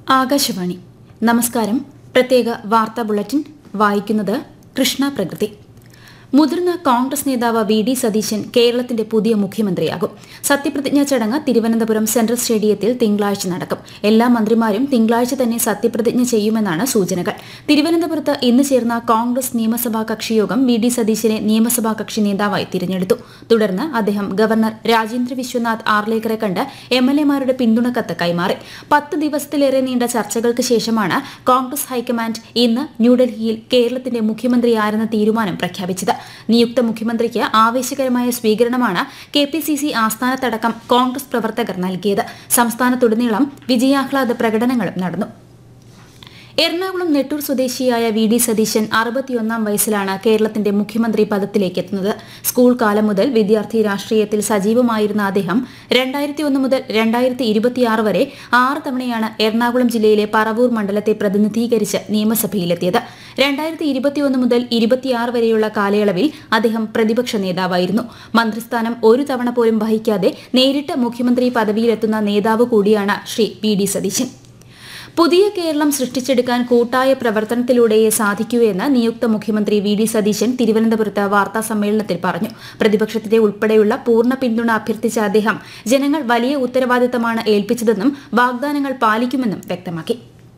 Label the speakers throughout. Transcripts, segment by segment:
Speaker 1: ആകാശവാണി നമസ്കാരം പ്രത്യേക വാർത്താ ബുള്ളറ്റിൻ വായിക്കുന്നത് കൃഷ്ണ പ്രകൃതി മുതിർന്ന കോൺഗ്രസ് നേതാവ് വി ഡി സതീശൻ കേരളത്തിന്റെ പുതിയ മുഖ്യമന്ത്രിയാകും സത്യപ്രതിജ്ഞാ ചടങ്ങ് തിരുവനന്തപുരം സെൻട്രൽ സ്റ്റേഡിയത്തിൽ തിങ്കളാഴ്ച നടക്കും എല്ലാ മന്ത്രിമാരും തിങ്കളാഴ്ച തന്നെ സത്യപ്രതിജ്ഞ ചെയ്യുമെന്നാണ് സൂചനകൾ തിരുവനന്തപുരത്ത് ഇന്ന് ചേർന്ന കോൺഗ്രസ് നിയമസഭാ കക്ഷിയോഗം വി ഡി സതീശനെ നിയമസഭാ കക്ഷി നേതാവായി തിരഞ്ഞെടുത്തു തുടർന്ന് അദ്ദേഹം ഗവർണർ രാജേന്ദ്ര വിശ്വനാഥ് ആർലേക്കറെ കണ്ട് എം എൽ എമാരുടെ പിന്തുണക്കത്ത് കൈമാറി പത്ത് ദിവസത്തിലേറെ നീണ്ട ചർച്ചകൾക്ക് ശേഷമാണ് കോൺഗ്രസ് ഹൈക്കമാൻഡ് ഇന്ന് ന്യൂഡൽഹിയിൽ കേരളത്തിന്റെ മുഖ്യമന്ത്രിയാരെന്ന തീരുമാനം പ്രഖ്യാപിച്ചത് നിയുക്ത മുഖ്യമന്ത്രിക്ക് ആവേശകരമായ സ്വീകരണമാണ് കെ പി സി സി ആസ്ഥാനത്തടക്കം കോൺഗ്രസ് പ്രവർത്തകർ നൽകിയത് സംസ്ഥാനത്തുടനീളം വിജയാഹ്ലാദ പ്രകടനങ്ങളും നടന്നു എറണാകുളം നെട്ടൂർ സ്വദേശിയായ വി ഡി സതീശൻ അറുപത്തിയൊന്നാം വയസ്സിലാണ് കേരളത്തിന്റെ മുഖ്യമന്ത്രി പദത്തിലേക്ക് എത്തുന്നത് സ്കൂൾ കാലം മുതൽ വിദ്യാർത്ഥി രാഷ്ട്രീയത്തിൽ സജീവമായിരുന്ന അദ്ദേഹം രണ്ടായിരത്തി ഒന്ന് മുതൽ രണ്ടായിരത്തി ഇരുപത്തിയാറ് വരെ ആറ് തവണയാണ് എറണാകുളം ജില്ലയിലെ പറവൂർ മണ്ഡലത്തെ പ്രതിനിധീകരിച്ച് നിയമസഭയിലെത്തിയത് രണ്ടായിരത്തി ഇരുപത്തിയൊന്ന് മുതൽ ഇരുപത്തിയാറ് വരെയുള്ള കാലയളവിൽ അദ്ദേഹം പ്രതിപക്ഷ നേതാവായിരുന്നു മന്ത്രിസ്ഥാനം ഒരു തവണ പോലും വഹിക്കാതെ നേരിട്ട് മുഖ്യമന്ത്രി പദവിയിലെത്തുന്ന നേതാവ് കൂടിയാണ് ശ്രീ വി ഡി സതീശൻ പുതിയ കേരളം സൃഷ്ടിച്ചെടുക്കാൻ കൂട്ടായ പ്രവർത്തനത്തിലൂടെയേ സാധിക്കൂ എന്ന് നിയുക്ത മുഖ്യമന്ത്രി വി ഡി സതീശൻ തിരുവനന്തപുരത്ത് വാർത്താ സമ്മേളനത്തിൽ പറഞ്ഞു പ്രതിപക്ഷത്തിന്റെ ഉൾപ്പെടെയുള്ള പൂർണ്ണ പിന്തുണ അഭ്യർത്ഥിച്ച അദ്ദേഹം ജനങ്ങൾ വലിയ ഉത്തരവാദിത്തമാണ് ഏൽപ്പിച്ചതെന്നും വാഗ്ദാനങ്ങൾ പാലിക്കുമെന്നും വ്യക്തമാക്കി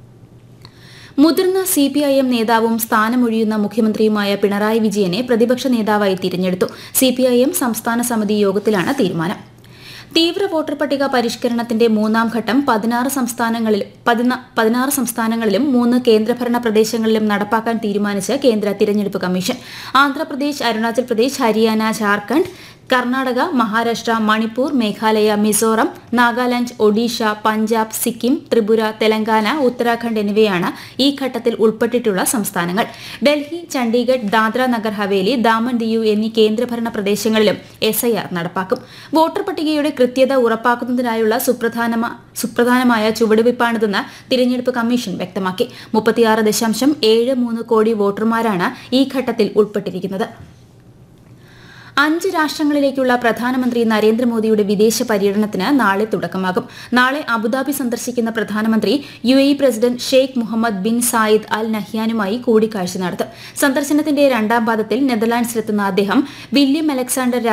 Speaker 1: മുതിർന്ന സി പി ഐ എം നേതാവും സ്ഥാനമൊഴിയുന്ന മുഖ്യമന്ത്രിയുമായ പിണറായി വിജയനെ പ്രതിപക്ഷ നേതാവായി തിരഞ്ഞെടുത്തു സി പി ഐ എം സംസ്ഥാന സമിതി യോഗത്തിലാണ് തീരുമാനം തീവ്ര വോട്ടർ പട്ടിക പരിഷ്കരണത്തിന്റെ മൂന്നാം ഘട്ടം പതിനാറ് സംസ്ഥാനങ്ങളിൽ പതിനാറ് സംസ്ഥാനങ്ങളിലും മൂന്ന് കേന്ദ്രഭരണ പ്രദേശങ്ങളിലും നടപ്പാക്കാൻ തീരുമാനിച്ച് കേന്ദ്ര തിരഞ്ഞെടുപ്പ് കമ്മീഷൻ ആന്ധ്രാപ്രദേശ് അരുണാചൽ പ്രദേശ് ഹരിയാന ജാർഖണ്ഡ് കർണാടക മഹാരാഷ്ട്ര മണിപ്പൂർ മേഘാലയ മിസോറം നാഗാലാന്റ് ഒഡീഷ പഞ്ചാബ് സിക്കിം ത്രിപുര തെലങ്കാന ഉത്തരാഖണ്ഡ് എന്നിവയാണ് ഈ ഘട്ടത്തിൽ ഉൾപ്പെട്ടിട്ടുള്ള സംസ്ഥാനങ്ങൾ ഡൽഹി ചണ്ഡീഗഡ് ദാദ്ര നഗർ ഹവേലി ദാമൻ ദിയു എന്നീ കേന്ദ്രഭരണ പ്രദേശങ്ങളിലും എസ് ഐ ആർ നടപ്പാക്കും വോട്ടർ പട്ടികയുടെ കൃത്യത ഉറപ്പാക്കുന്നതിനായുള്ള സുപ്രധാനമായ ചുവടുവയ്പ്പാണിതെന്ന് തിരഞ്ഞെടുപ്പ് കമ്മീഷൻ വ്യക്തമാക്കി മുപ്പത്തിയാറ് ദശാംശം ഏഴ് മൂന്ന് കോടി വോട്ടർമാരാണ് ഈ ഘട്ടത്തിൽ ഉൾപ്പെട്ടിരിക്കുന്നത് അഞ്ച് രാഷ്ട്രങ്ങളിലേക്കുള്ള പ്രധാനമന്ത്രി നരേന്ദ്രമോദിയുടെ വിദേശ പര്യടനത്തിന് നാളെ തുടക്കമാകും നാളെ അബുദാബി സന്ദർശിക്കുന്ന പ്രധാനമന്ത്രി U A president Sheikh Mohammed bin Zayed Al നഹ്യാനുമായി കൂടിക്കാഴ്ച നടത്തും സന്ദർശനത്തിന്റെ രണ്ടാം പാദത്തിൽ നെതർലാൻഡ്സിലെത്തുന്ന അദ്ദേഹം വില്യം അലക്സാണ്ടർ